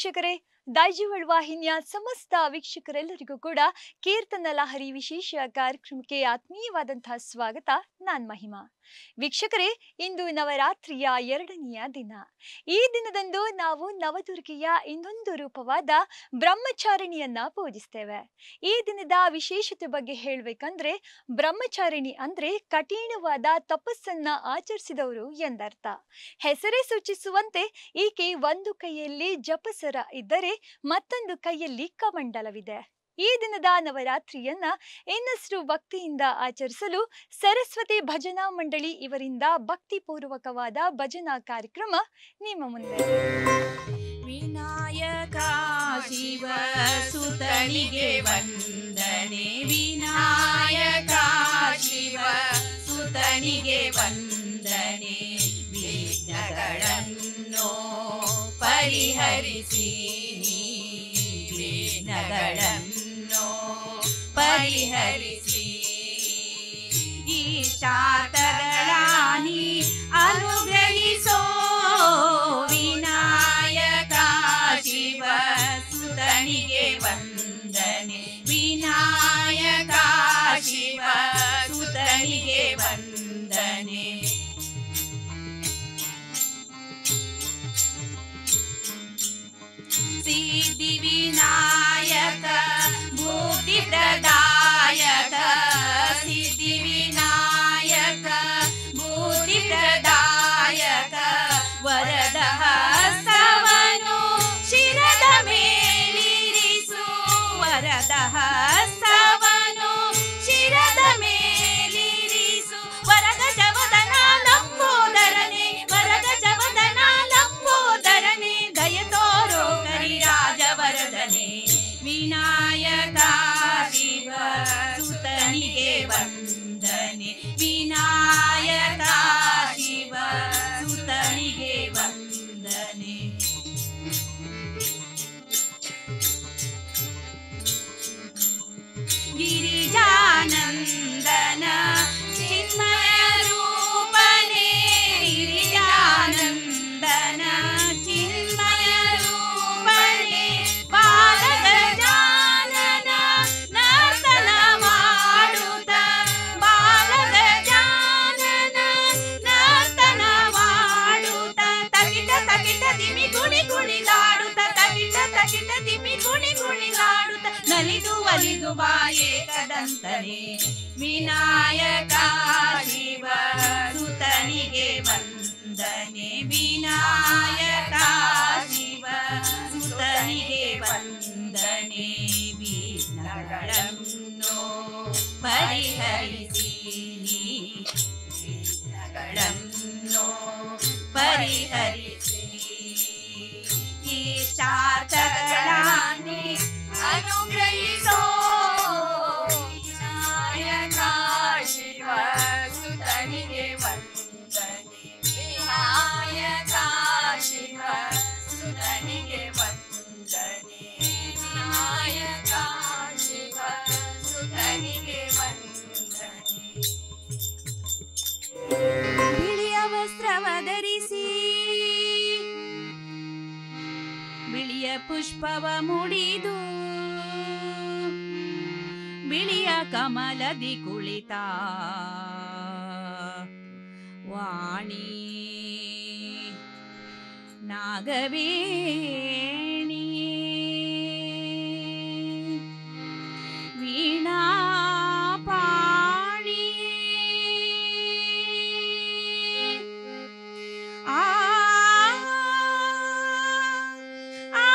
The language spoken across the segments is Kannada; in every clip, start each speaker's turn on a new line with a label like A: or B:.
A: ವೀಕ್ಷಕರೇ ದಾಯ್ಜಿವಳ್ ವಾಹಿನಿಯ ಸಮಸ್ತ ವೀಕ್ಷಕರೆಲ್ಲರಿಗೂ ಕೂಡ ಕೀರ್ತನ ಲಹರಿ ವಿಶೇಷ ಕಾರ್ಯಕ್ರಮಕ್ಕೆ ಆತ್ಮೀಯವಾದಂತಹ ಸ್ವಾಗತ ನಾನ್ ಮಹಿಮಾ ವೀಕ್ಷಕರೇ ಇಂದು ನವರಾತ್ರಿಯ ಎರಡನೆಯ ದಿನ ಈ ದಿನದಂದು ನಾವು ನವದುರ್ಗೆಯ ಇನ್ನೊಂದು ರೂಪವಾದ ಬ್ರಹ್ಮಚಾರಿಣಿಯನ್ನ ಪೂಜಿಸ್ತೇವೆ ಈ ದಿನದ ವಿಶೇಷತೆ ಬಗ್ಗೆ ಹೇಳ್ಬೇಕಂದ್ರೆ ಬ್ರಹ್ಮಚಾರಿಣಿ ಅಂದ್ರೆ ಕಠಿಣವಾದ ತಪಸ್ಸನ್ನ ಆಚರಿಸಿದವರು ಎಂದರ್ಥ ಹೆಸರೇ ಸೂಚಿಸುವಂತೆ ಈಕೆ ಒಂದು ಕೈಯಲ್ಲಿ ಜಪಸರ ಇದ್ದರೆ ಮತ್ತೊಂದು ಕೈಯಲ್ಲಿ ಕಮಂಡಲವಿದೆ ಈ ದಿನದ ನವರಾತ್ರಿಯನ್ನ ಇನ್ನಷ್ಟು ಭಕ್ತಿಯಿಂದ ಆಚರಿಸಲು ಸರಸ್ವತಿ ಭಜನಾ ಮಂಡಳಿ ಇವರಿಂದ ಭಕ್ತಿಪೂರ್ವಕವಾದ ಭಜನಾ ಕಾರ್ಯಕ್ರಮ ನಿಮ್ಮ ಮುಂದೆ
B: ವಿನಾಯಕ ಶಿವ ಸುತನಿಗೆ ವಂದನೆ ವಿನಾಯಕ ಶಿವ ಸುತನಿಗೆ ವಂದನೆ ವಿಘ್ನಗಳನ್ನು ಪರಿಹರಿಸಿ ನೀ ವಿಘ್ನಗಳನ್ನು ಪರಿಹರಿಸಿ ಈಶಾತಗಳಾನಿ ಅನುಗ್ರಹಿಸೋ ವಿನಾಯಕ ಶಿವ ಸುತನಿಗೆ ವಂದನೆ ವಿನಾಯಕ ಶಿವ ಸುತನಿಗೆ ವಂದನೆ ಸಿದ್ಧಿ ವಿನಾಯಕ ಬುದ್ಧಿ ಪ್ರದಾಯಕ ಸಿದ್ಧಿ ವಿನಾಯಕ ಬುದ್ಧಿ ಪ್ರದಾಯಕ ವರದ ಹಸ್ತವನು ಶಿರದ ಮೇಲಿರಿಸು ವರದ ಹಸ್ತವನು ಶಿರದ ಮೇಲಿರಿಸು ವರದ ಜವದನ ಲಂಬೋದರನೆ ವರದ ಜವದನ ಲಂಬೋದರನೆ ದಯ ತೋರೋ ಕರಿರಾಜ ವರದನೆ ವಿನಾಯಕ ಶಿವ ಸುತನಿಗೆ ವಂದನೆ ವಿನಾಯಕ ಶಿವ ಸುತನಿಗೆ ವಂದನೆ ಗಿರಿಜಾನಂದನ ಚಿನ್ಮಯ ರೂಪನೆ ಗಿರಿಜಾನಂದನ ಚಿನ್ಮಯ ರೂಪನೆ ಬಾಲದ ಜಾನನ ನರ್ತನ ಮಾಡುತ್ತ ಬಾಲದ ಜಾನನ ನರ್ತನ ಮಾಡುತ್ತ ತಕಿಟ ತಕಿಟ ದಿಮಿ ಕುಣಿ ಕುಣಿಲಾಡುತ್ತ ತಕಿಟ ತಕಿಟ ದಿಮಿ ಕುಣಿ ಕುಣಿಲಾಡುತ್ತ ನಲಿದು ಒಲಿದು ಬಾಯೇ ಕದಂತನೆ ವಿನಾಯಕ ಶಿವ ಸುತನಿಗೆ ವಂದನೆ ವಿನಾಯಕ ಶಿವ ಸುತನಿಗೆ ವಂದನೆ ವಿಘ್ನಗಳನ್ನು ಪರಿಹರಿಸಿ ನೀ ವಿಘ್ನಗಳನ್ನು ಪರಿಹರಿಸಿ ಈ ಶಾತಗಳಾನಿ ಅನುಗ್ರಹಿಸೋ ವಿನಾಯಕ ಶಿವ ಸುತನಿಗೆ ವಂದನೆ ವಿನಾಯಕ ಶಿವ ಸುತನಿಗೆ ವಂದನೆ ವಿನಾಯಕ ಶಿವ ಸುತನಿಗೆ ವಂದನೆ ಬಿಳಿಯ ವಸ್ತ್ರವ ಧರಿಸಿ ಬಿಳಿಯ ಪುಷ್ಪವ ಮುಡಿದು ಬಿಳಿಯ ಕಮಲದಿ ಕುಳಿತ ವಾಣಿ ನಾಗವೇಣಿ ವೀಣಾ ಪಾಣಿ ಆ ಆ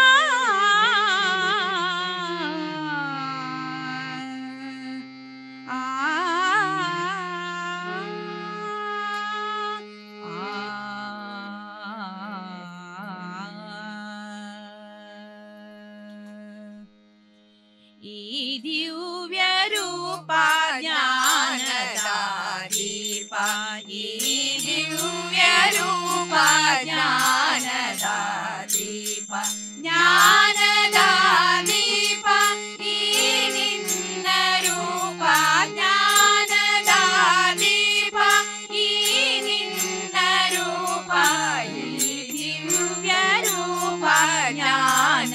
B: ಈ ದಿವ್ಯ ರೂಪ ಜ್ಞಾನದ ದೀಪ ಈ ದಿವ್ಯ ರೂಪ ಜ್ಞಾನದ ದೀಪ ಜ್ಞಾನದ ದೀಪ ಈ ನಿನ್ನ ರೂಪ ಜ್ಞಾನದ ದೀಪ ಈ ನಿನ್ನ ರೂಪ ಈ ದಿವ್ಯ ರೂಪ ಜ್ಞಾನ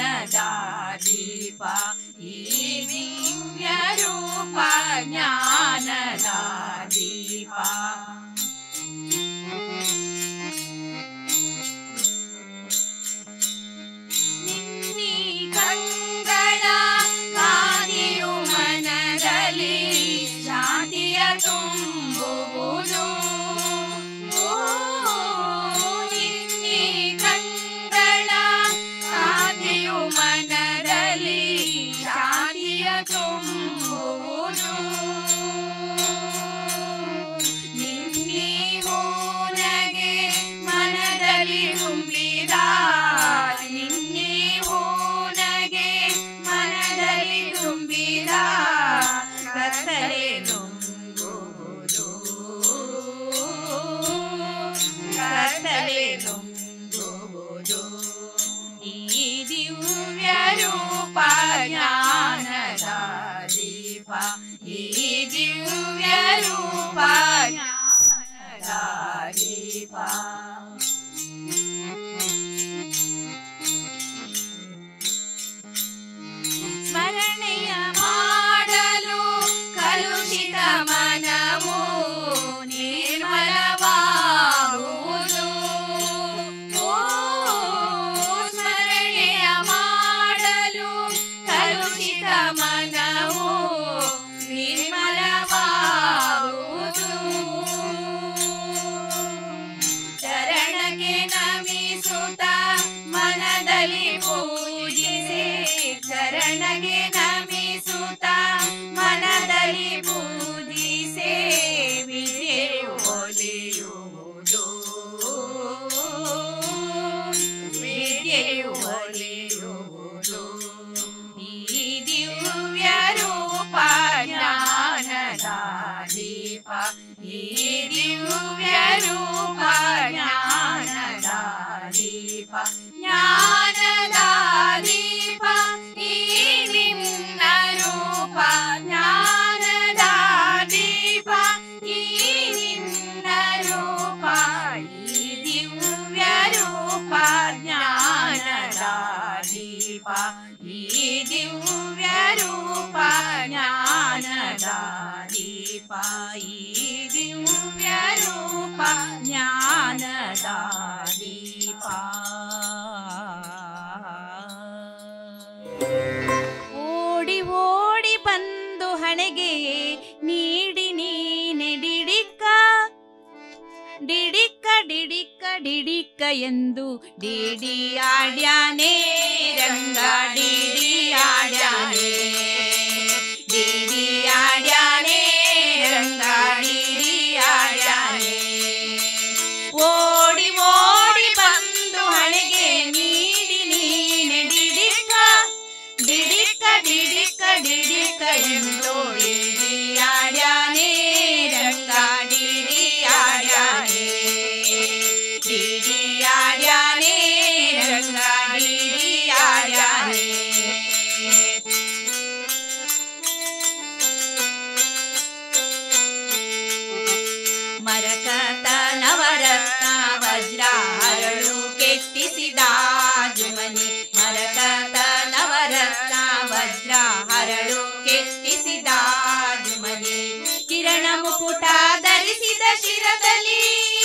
B: ದೀಪ ಸ್ಮರಣೆಯ ಮಾಡಲು ಕಲುಷಿತ ಮನವು ನಿರ್ಮಲವಾಗುವುದು ಓ ಸ್ಮರಣೆಯ ಮಾಡಲು ಕಲುಷಿತ ಮನವು ನಿರ್ಮಲವಾಗುವುದು ಚರಣಕ್ಕೆ ನಮಿಸುತ್ತ ಮನದಲ್ಲಿ ಪೂಜಿಸಿ ಚರಣಕ್ಕೆ ನಮಿಸುತ್ತ ಮನದಲ್ಲಿ ಪೂಜಿಸೆ ವಿದ್ಯೆಯು ಒಲಿಯುವುದು ವಿದ್ಯೆಯು ಒಲಿಯುವುದು ಈ ದಿವ್ಯ ರೂಪ ಜ್ಞಾನದ ದೀಪ ಈ ದಿವ್ಯ ರೂಪ ಜ್ಞಾನದ ದೀಪ ಜ್ಞಾನದ ದೀಪ ಈ ನಿನ್ನ ರೂಪ ಜ್ಞಾನದ ದೀಪ ಈ ನಿನ್ನ ರೂಪ ಈ ದಿವ್ಯ ರೂಪ ಜ್ಞಾನದ ದೀಪ ಈ ದಿವ್ಯ ರೂಪ ಜ್ಞಾನದ ದೀಪ ಈ ದಿವ್ಯ ರೂಪ ಜ್ಞಾನದ ದೀಪ ಓಡಿ ಓಡಿ ಬಂದು ಹಣೆಗೆ ನೀಡಿ ನೀನೆ ಡಿಡಿಕ್ಕ ಡಿಡಿಕ್ಕ ಡಿಡಿಕ್ಕ ಡಿಡಿಕ್ಕ ಎಂದು ಡಿಡಿ ಆಡ್ಯಾನೆ ರಂಗ ಡಿಡಿ ಆಡ್ಯಾನೆ ಡಿಡಿ ಆಡ್ಯಾನೆ ರಂಗ ಡಿಡಿ ಆಡ್ಯಾನೆ ಓಡಿ ಓಡಿ ಬಂದು ಹಣೆಗೆ ನೀಡಿ ನೀನೆ ಡಿಡಿಕ್ಕ ಡಿಡಿಕ್ಕ ಡಿಡಿಕ್ಕ ಡಿಡಿಕ್ಕ ಎಂದು ಡಿಡಿ ಆಡ್ಯಾನೆ ರಂಗ ಡಿಡಿ ಆಡ್ಯಾನೆ ಡಿಡಿ ಆಡ್ಯಾನೆ ರಂಗ ಡಿಡಿ ಆಡ್ಯಾನೆ ಮರಕತ ನವರತ್ನ ವಜ್ರ ಹರಳು ಕೆತ್ತಿಸಿದ ಜುಮನಿ ಮರಕತ ನವರತ್ನ ವಜ್ರ ಹರಳು ಕೆತ್ತಿಸಿದ ಜುಮನಿ ಕಿರಣ ಮುಕುಟ ಧರಿಸಿದ ಶಿರದಲ್ಲಿ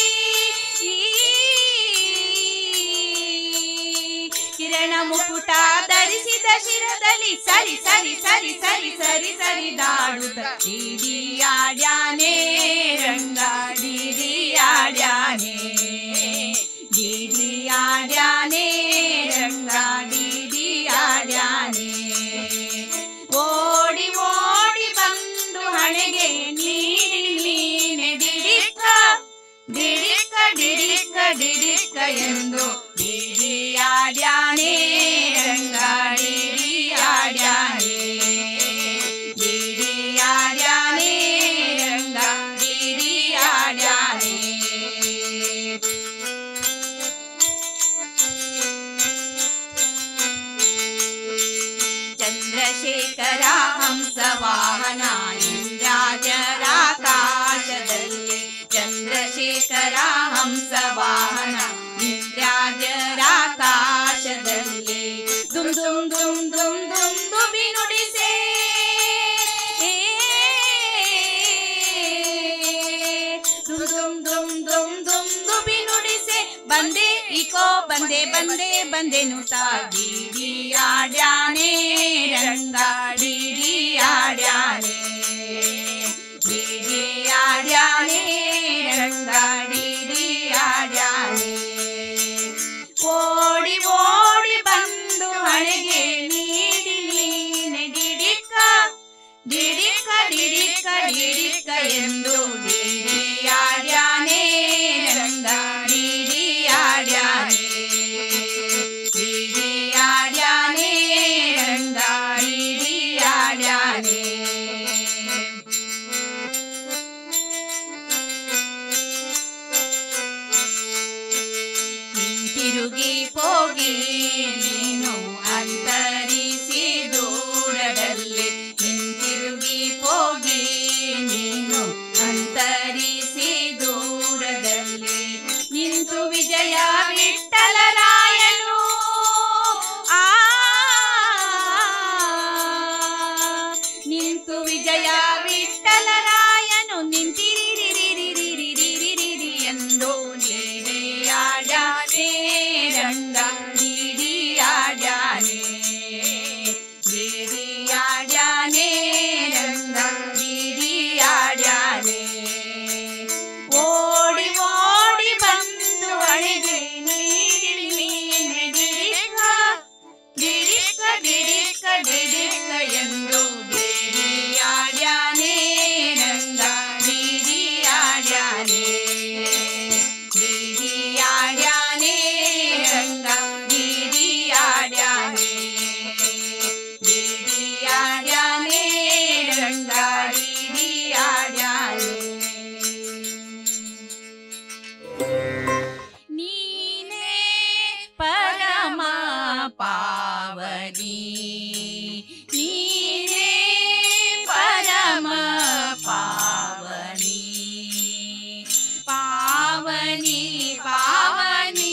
B: ಕಿರಣ ಮುಕುಟ ಧರಿಸಿದ ಶಿರದಲ್ಲಿ ಸರಿ ಸರಿ ಸರಿ ಸರಿ ಸರಿ ಸರಿ ದಾಡುತ್ತ ಡಿಡಿ ಆಡ್ಯಾನೆ ರಂಗ ಡಿಡಿ ಆಡ್ಯಾನೆ ಡಿಡಿ ಆಡ್ಯಾನೆ ರಂಗ ಡಿಡಿ ಆಡ್ಯಾನೆ ಓಡಿ ಓಡಿ ಬಂದು ಹಣೆಗೆ ನೀಡಿ ನೀನೆ ಡಿಡಿಕ್ಕ ಡಿಡಿಕ್ಕ ಡಿಡಿಕ್ಕ ಡಿಡಿಕ್ಕ ಎಂದು ಡಿಡಿ ಆಡ್ಯಾನೆ ರಂಗ ಡಿಡಿ ಆಡ್ಯಾನೆ ಡಿಡಿ ಆಡ್ಯಾನೆ ರಂಗ ಡಿಡಿ ಆಡ್ಯಾನೆ ಚಂದ್ರಶೇಖರ ಹಂಸ ವಾಹನ ಇಂದ್ರಾಜರಾಕಾಶದಲ್ಲಿ ಚಂದ್ರಶೇಖರ ಹಂಸ ವಾಹನ ಇಂದ್ರಾಜರಾಕಾಶದಲ್ಲಿ ದುಮ್ ದುಮ್ ದುಮ್ ದುಮ್ ದುಮ್ ದುಬಿ ನುಡಿಸೆ ದುಮ್ ದುಮ್ ದುಮ್ ದುಮ್ ದುಮ್ ದುಬಿ ನುಡಿಸೆ ಬಂದೆ ಇಕೋ ಬಂದೆ ಬಂದೆ ಬಂದೆನು ಡಿಡಿ ಆಡ್ಯಾನೆ ರಂಗ ಡಿಡಿ ಆಡ್ಯಾನೆ ಡಿಡಿ ಆಡ್ಯಾನೆ ರಂಗ ಡಿಡಿ ಆಡ್ಯಾನೆ ಓಡಿ ಓಡಿ ಬಂದು ಹಣೆಗೆ ನೀಡಿ ನೀನೆ ಡಿಡಿಕ್ಕ ಡಿಡಿಕ್ಕ ಡಿಡಿಕ್ಕ ಡಿಡಿಕ್ಕ ಎಂದು ಡಿಡಿ ಆಡ್ಯಾನೆ ರಂಗ ಡಿಡಿ ಆಡ್ಯಾನೆ ಡಿಡಿ ಆಡ್ಯಾನೆ ರಂಗ ಡಿಡಿ ಆಡ್ಯಾನೆ ಹಿಂತಿರುಗಿ ಹೋಗಿ ನೀನು ಅಂತರಿಸಿ ದೂರದಲ್ಲಿ ಹಿಂತಿರುಗಿ ಹೋಗಿ ನೀನು ಅಂತರಿಸಿ ದೂರದಲ್ಲಿ ಡಿಡಿಯಾಡ್ಯಾನೆ ರಂಗ ಡಿಡಿಯಾಡ್ಯಾನೆ ಡಿಡಿಯಾಡ್ಯಾನೆ ರಂಗ ಡಿಡಿಯಾಡ್ಯಾನೆ ಓಡಿ ಓಡಿ ಬಂದು ಅಳಿಗೆ ನೀಡಿಡಿಡಿಡಿಡಿಕ ಡಿಡಿಕ ಡಿಡಿಕ ಡಿಡಿಕ ಎಂದು ಡಿಡಿಯಾಡ್ಯಾನೆ ರಂಗ ಡಿಡಿಯಾಡ್ಯಾನೆ ಡಿಡಿಯಾಡ್ಯಾನೆ ರಂಗ ಡಿಡಿಯಾಡ್ಯಾನೆ ಡಿಡಿಯಾಡ್ಯಾನೆ ರಂಗ ಡಿಡಿಯಾಡ್ಯಾನೆ ನೀನೇ ಪರಮ ಪಾವನಿ ನೀನೇ ಪರಮ ಪಾವನಿ ಪಾವನಿ ಪಾವನಿ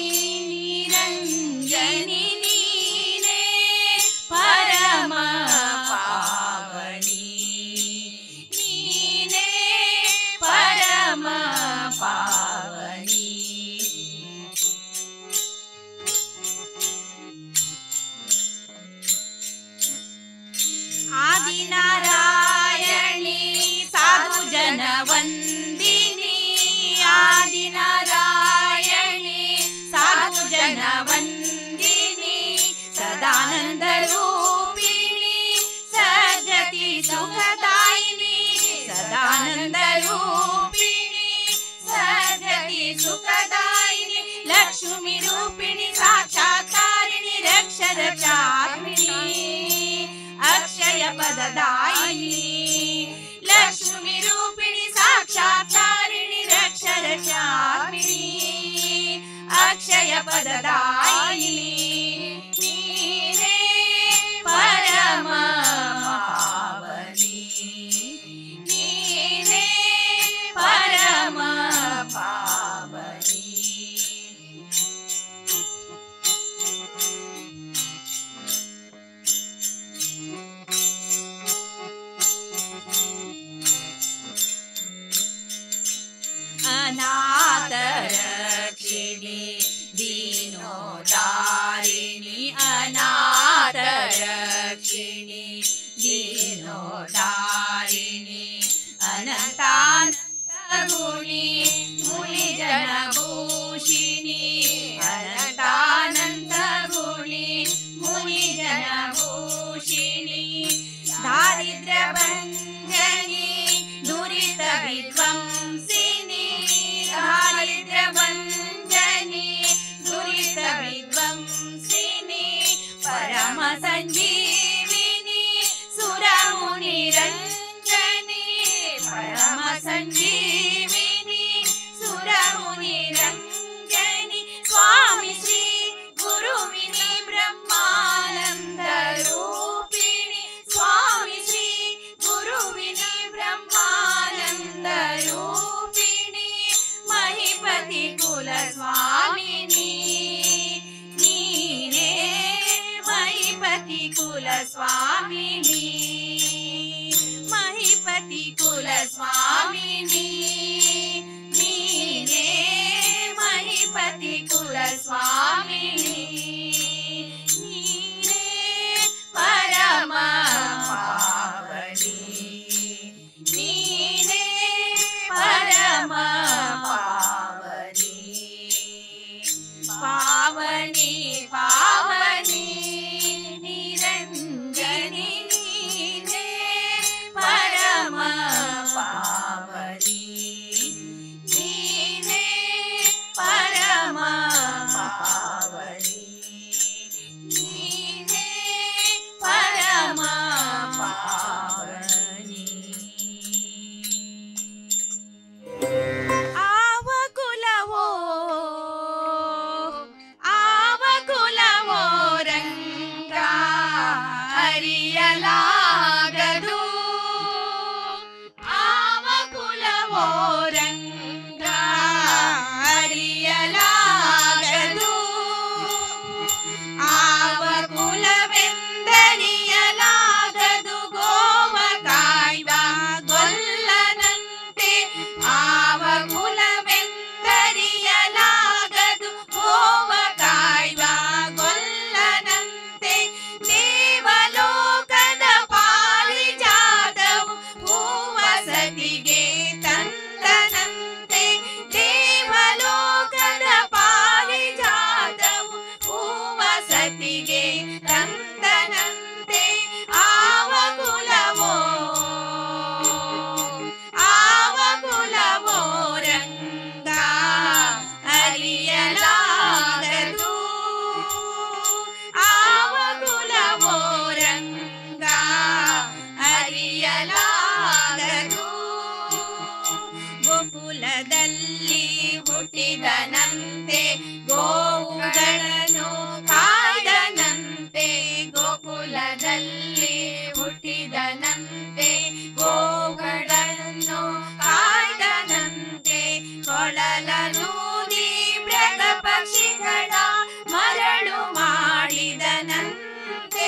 B: ನಿರಂಜನಿ ನೀನೇ ಪರಮ ಪಾವನಿ ನೀನೇ ಪರಮ ಪಾವನಿ ಆದಿನಾರಾಯಣಿ ಸಾಧು ಜನ ವಂದಿನಿ ಆದಿನಾರಾಯಣಿ ಸಾಧು ಜನ ವಂದಿನಿ ಸದಾನಂದ ರೂಪಿಣಿ ಸದ್ಗತಿ ಸುಖದಾಯಿನಿ ಸದಾನಂದ ರೂಪಿಣಿ ಸದ್ಗತಿ ಸುಖದಾಯಿನಿ ಲಕ್ಷ್ಮಿ ರೂಪಿಣಿ ಸಾಕ್ಷಾತ್ಕಾರಿಣಿ ರಕ್ಷ ರಕ್ಷಾತ್ಮಿಣಿ ಅಕ್ಷಯ ಪದದಾಯಿನಿ ಲಕ್ಷ್ಮಿ ರೂಪಿಣಿ ಸಾಕ್ಷಾತ್ಕಾರಿಣಿ ರಕ್ಷ ರಕ್ಷಾತ್ಮಿಣಿ ಅಕ್ಷಯ ಪದದಾಯಿನಿ ನೀನೇ ಪರಮ ಪಾವನಿ ನೀನೇ ಪರಮ ಪಾವನಿ ಅನಾಥರಕ್ಷಿಣಿ ದೀನೋದಾರಿಣಿ ಅನಾಥರಕ್ಷಿಣಿ ದೀನೋದಾರಿಣಿ ಅನಂತಾನಂದ ಗುಣಿ ಮುನಿ ಜನಭೂಷಿಣಿ ಅನಂತಾನಂದ ಗುಣಿ ಮುನಿ ಜನಭೂಷಿಣಿ ದಾರಿದ್ರ್ಯ ಭಂಜನಿ ದುರಿತ ವಿದ್ವಂಸಿನಿ ದಾರಿದ್ರ್ಯ ಭಂಜನಿ ದುರಿತ ವಿದ್ವಂಸಿನಿ ಪರಮ ಸಂಜೀವಿನಿ ಸುರಮುನಿ ರಂಜನಿ ಪರಮ ಸಂಜೀವಿನಿ ಸುರಮುನಿ ರಂಜನಿ ಸ್ವಾಮಿ ಶ್ರೀ ಗುರುವಿನಿ ಬ್ರಹ್ಮಾನಂದ ರೂಪಿಣಿ ಸ್ವಾಮಿ ಶ್ರೀ ಗುರುವಿನಿ ಬ್ರಹ್ಮಾನಂದ ರೂಪಿಣಿ ಮಹಿಪತಿ ಕುಲ ಸ್ವಾಮಿನಿ ನೀನೇ ಮಹಿಪತಿ ಕುಲ ಸ್ವಾಮಿನಿ ಮಹಿಪತಿ ಕುಲ ಸ್ವಾಮಿನಿ ನೀನೇ ಮಹಿಪತಿ ಕುಲ ಸ್ವಾಮಿನಿ ನೀನೇ ಪರಮ ಪಾವನಿ ನೀನೇ ಪರಮ ಪಾವನಿ ಪಾವನಿ ಪಾವನಿ ನಿರಂಜನಿ ನೀನೇ ಪರಮ ಪಾವನಿ ನೀನೇ ಪರಮ ಪಾವನಿ ನೀನೇ ಪರಮ ಪಾವನಿ ಆವ ಕುಲವೋ ಆವ ಕುಲವೋ ರಂಗ ಅರಿಯಲಾಗದು ಆವ ಕುಲವೋ ರಂಗ ಅರಿಯಲಾಗದು ಆವ ಕುಲವೆಂದರಿಯಲಾಗದು ಗೋವ ಕಾಯ್ವ ಗೊಲ್ಲನಂತೆ ಆವ ಕುಲವೆಂದರಿಯಲಾಗದು ಹುಟ್ಟಿದನಂತೆ ಗೋವುಗಳನ್ನು ಕಾಯ್ದನಂತೆ ಗೋಕುಲದಲ್ಲಿ ಹುಟ್ಟಿದನಂತೆ ಗೋವುಗಳನ್ನು ಕಾಯ್ದನಂತೆ ಕೊಳಲನೂದಿ ಮೃಗ ಪಕ್ಷಿಗಳ ಮರಳು ಮಾಡಿದನಂತೆ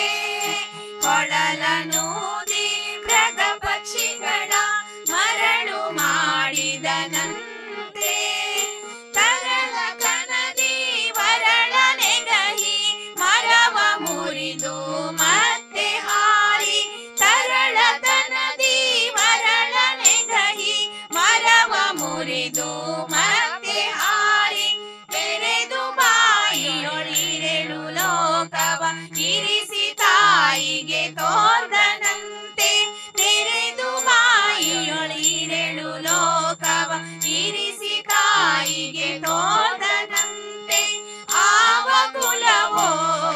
B: ಕೊಳಲನೂದಿ ಮೃಗ ಪಕ್ಷಿಗಳ ಮರಳು ಮಾಡಿದನಂತೆ ತರಳ ಕನದಿ ವರಳ ನೆಗಹಿ ಮರವ ಮುರಿದು ಮತ್ತೆ ಹಾರಿ ತರಳ ತನದಿ ವರಳ ನೆಗಹಿ ಮರವ ಮುರಿದು ಮತ್ತೆ ಹಾರಿ ತೆರೆದು ಬಾಯಿಯೊಳಿರೆಳು ಲೋಕವ ಇರಿಸಿ ತಾಯಿಗೆ ತೋರ್ದನಂತೆ ತೆರೆದು ಬಾಯಿಯೊಳಿರೆಳು ಲೋಕವ ಇರಿಸಿ ತಾಯಿಗೆ ತೋರ್ದನಂತೆ ಆವ ಕುಲವೋ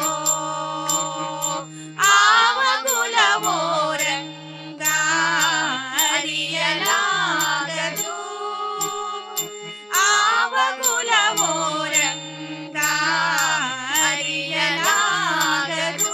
B: ಆವ ಕುಲವೋ ರಂಗ ಅರಿಯಲಾಗದು ಆವ ಕುಲವೋ ರಂಗ ಅರಿಯಲಾಗದು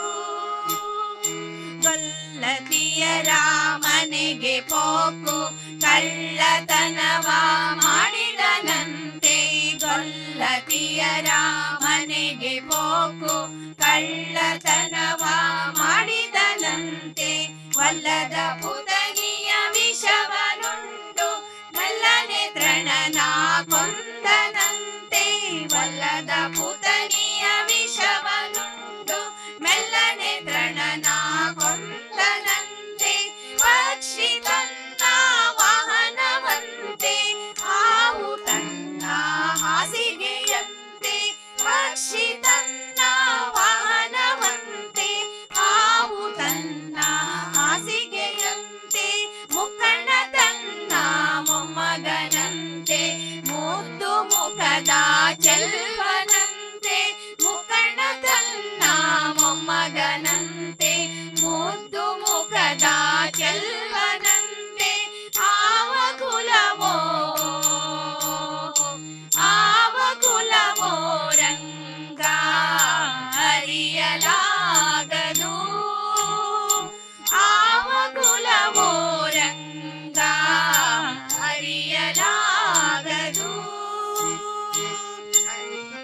B: ಗಲ್ಲತಿಯರ ಮನೆಗೆ ಪೋಕು ಕಳ್ಳತನವ ಮಾಡಿದನಂತೆ ಗೊಲ್ಲತಿಯರ ಮನೆಗೆ ಪೋಕು ಕಳ್ಳತನವ ಮಾಡಿದನಂತೆ ವಲ್ಲದ ಪುದಗಿಯ ವಿಷವನುಂಡು ಮಲ್ಲನೆ ತೃಣನ ಕೊಂದನಂತೆ ವಲ್ಲದ ಪುತನಿಯ ವಿಷವನುಂಡು ಮೆಲ್ಲನೆ ತೃಣನ ಕೊಂದನಂತೆ ಪಕ್ಷಿ ತನ್ನ ವಾಹನವಂತೆ ಹಾವು ತನ್ನ ಹಾಸಿಗೆಯಂತೆ ಪಕ್ಷಿ ತನ್ನ ವಾಹನವಂತೆ ಹಾವು ತನ್ನ ಹಾಸಿಗೆಯಂತೆ ಮುಖಂಡ ತನ್ನ ಮೊಮ್ಮಗನಂತೆ ಮುದ್ದು ಮುಖದ ಚೆಲ್ವನಂತೆ ಮುಖಂಡ ತನ್ನ ಮೊಮ್ಮಗನಂತೆ ಮುದ್ದು ಮುಖದ ಚೆಲ್ವನಂತೆ ಆವ ಕುಲವೋ ಆವ ಕುಲವೋ ರಂಗ ಅರಿಯಲಾಗದು ಆವ ಕುಲವೋ ರಂಗ ಅರಿಯಲಾಗದು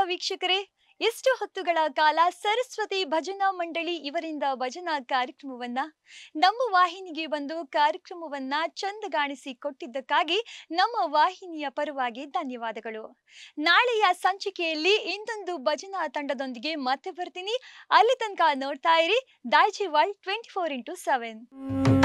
A: ವೀಕ್ಷಕರೇ ಇಷ್ಟು ಹೊತ್ತುಗಳ ಕಾಲ ಸರಸ್ವತಿ ಭಜನಾ ಮಂಡಳಿ ಇವರಿಂದ ಭಜನಾ ಕಾರ್ಯಕ್ರಮವನ್ನ ನಮ್ಮ ವಾಹಿನಿಗೆ ಬಂದು ಕಾರ್ಯಕ್ರಮವನ್ನ ಚಂದಗಾಣಿಸಿ ಕೊಟ್ಟಿದ್ದಕ್ಕಾಗಿ ನಮ್ಮ ವಾಹಿನಿಯ ಪರವಾಗಿ ಧನ್ಯವಾದಗಳು ನಾಳೆಯ ಸಂಚಿಕೆಯಲ್ಲಿ ಇನ್ನೊಂದು ಭಜನಾ ತಂಡದೊಂದಿಗೆ ಮತ್ತೆ ಬರ್ತೀನಿ ಅಲ್ಲಿ ತನಕ ನೋಡ್ತಾ ಇರಿ Daiji world twenty four into seven